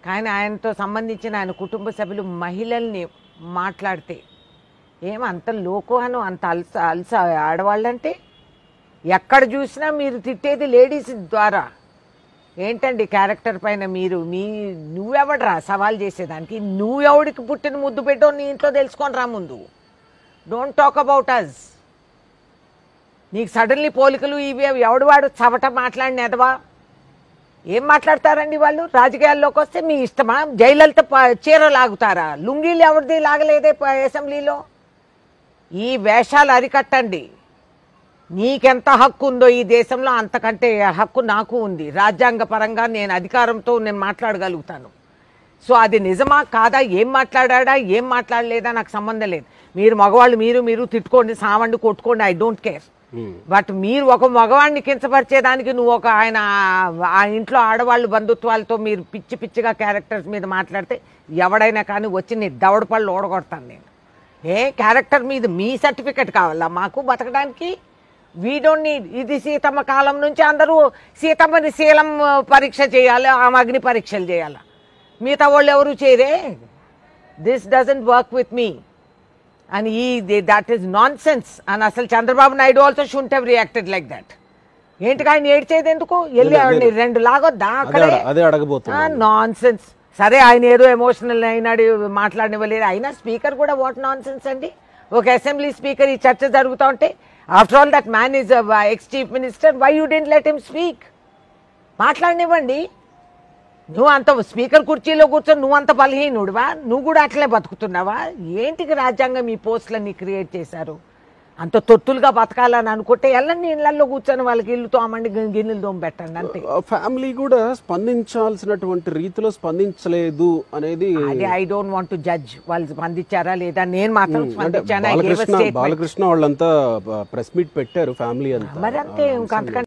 కానీ ఆయనతో సంబంధించిన ఆయన కుటుంబ సభ్యులు మహిళల్ని మాట్లాడితే ఏం అంత లోకుహను అంత అల్స అల్స ఆడవాళ్ళంటే ఎక్కడ చూసినా మీరు తిట్టేది లేడీస్ ద్వారా ఏంటండి క్యారెక్టర్ పైన మీరు మీ నువ్వెవడరా సవాల్ చేసేదానికి నువ్వెవడికి పుట్టిన ముద్దు పెట్టో నీ ఇంట్లో తెలుసుకొని రా ముందు డోంట్ టాక్ అబౌట్ అస్ నీకు సడన్లీ పోలికలు ఇవి అవి ఎవడు వాడు చవట మాట్లాడిన ఎదవా ఏం మాట్లాడతారండి వాళ్ళు రాజకీయాల్లోకి వస్తే మీ ఇష్టమా జైలలిత ప- చీర లాగుతారా లుంగీలు ఎవరిది లాగలేదే ప- అసెంబ్లీలో ఈ వేషాలు అరికట్టండి నీకెంత హక్కు ఉందో ఈ దేశంలో అంతకంటే హక్కు నాకు ఉంది రాజ్యాంగ పరంగా నేను అధికారంతో నేను మాట్లాడగలుగుతాను సో అది నిజమా కాదా ఏం మాట్లాడా ఏం మాట్లాడలేదా నాకు సంబంధం లేదు మీరు మగవాళ్ళు మీరు మీరు తిట్టుకోండి సావండి కొట్టుకోండి ఐ డోంట్ కేర్ బట్ మీరు ఒక మగవాడిని కించపరిచేదానికి నువ్వు ఒక ఆయన ఆ ఇంట్లో ఆడవాళ్ళు బంధుత్వాలతో మీరు పిచ్చి పిచ్చిగా క్యారెక్టర్స్ మీద మాట్లాడితే ఎవడైనా కానీ వచ్చి నీ దవడ పళ్ళు ఓడగొడతాను నేను ఏ క్యారెక్టర్ మీద మీ సర్టిఫికెట్ కావాలా మాకు బతకడానికి వీ డోంట్ నీడ్ ఇది సీతమ్మ కాలం నుంచి అందరూ సీతమ్మని శీలం ఆ, పరీక్ష చేయాలి ఆమె అగ్ని పరీక్షలు చేయాలి మిగతా వాళ్ళు ఎవరు చేయరే this doesn't work with me అని ఈ దట్ ఈస్ నాన్ సెన్స్ అని అసలు Chandrababu Naidu also shouldn't have reacted like that ఏంటి ఆయన ఏడ్చేది ఎందుకు వెళ్ళి ఆవిడని రెండు లాగొద్దా అదే అక్కడే అడ- అదే అడగబోతున్నాను నాన్ సెన్స్ సరే ఆయన ఏదో ఎమోషనల్ అయినాడు మాట్లాడనివ్వలేదు అయినా స్పీకర్ కూడా వాట్ నాన్ సెన్స్ అండి ఒక అసెంబ్లీ స్పీకర్ ఈ చర్చ జరుగుతూ ఉంటే after all that man is ex chief minister why you don't let him speak మాట్లాడనివ్వండి నువ్వు అంత స్పీకర్ కుర్చీలో కూర్చొని నువ్వు అంత బలహీనుడివా నువ్వు కూడా అట్లే బతుకుతున్నావా ఏంటికి రాజ్యాంగం ఈ పోస్టులన్నీ క్రియేట్ చేశారు అంత తొత్తులుగా బతకాలని అనుకుంటే వెళ్ళండి ఇళ్ళల్లో కూర్చొని వాళ్ళకి ఇల్లు తోమండి గి- గిన్నెలు తోమ పెట్టండి అంతే ఫ్యామిలీ కూడా స్పందించాల్సినటువంటి రీతిలో స్పందించలేదు అనేది అది I don't want to judge వాళ్ళు స్పందించారా లేదా నేను మాత్రం అంటే స్పందించాను I gave a Balakrishna statement. Balakrishna వాళ్ళంతా ప్రెస్ మీట్ పెట్టారు ఫ్యామిలీ అంతా మరి అంతే ఇంకంతకంటే